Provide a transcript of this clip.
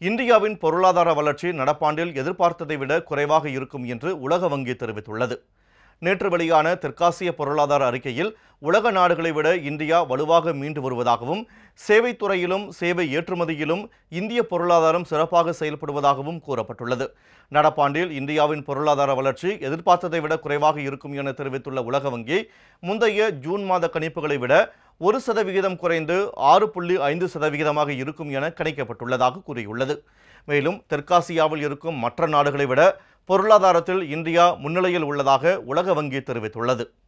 இந்தியாவின் பொருளாதார வளர்ச்சி நடப்பாண்டில் எதிர்பார்த்ததை விட குறைவாக இருக்கும் என்று உலக வங்கி தெரிவித்துள்ளது நேற்று வெளியான தெற்காசிய பொருளாதார அறிக்கையில் உலக நாடுகளை விட இந்தியா வலுவாக மீண்டு வருவதாகவும் சேவைத் துறையிலும் சேவை ஏற்றுமதியிலும் இந்திய பொருளாதாரம் சிறப்பாக செயல்படுவதாகவும் கூறப்பட்டுள்ளது நடப்பாண்டில் இந்தியாவின் பொருளாதார வளர்ச்சி எதிர்பார்த்ததை விட குறைவாக இருக்கும் என தெரிவித்துள்ள உலக வங்கி முந்தைய ஜூன் மாத கணிப்புகளை விட ஒரு சதவிகிதம் குறைந்து ஆறு புள்ளி ஐந்து சதவிகிதமாக இருக்கும் என கணிக்கப்பட்டுள்ளதாக கூறியுள்ளது மேலும் தெற்காசியாவில் இருக்கும் மற்ற நாடுகளை விட பொருளாதாரத்தில் இந்தியா முன்னிலையில் உள்ளதாக உலக வங்கி தெரிவித்துள்ளது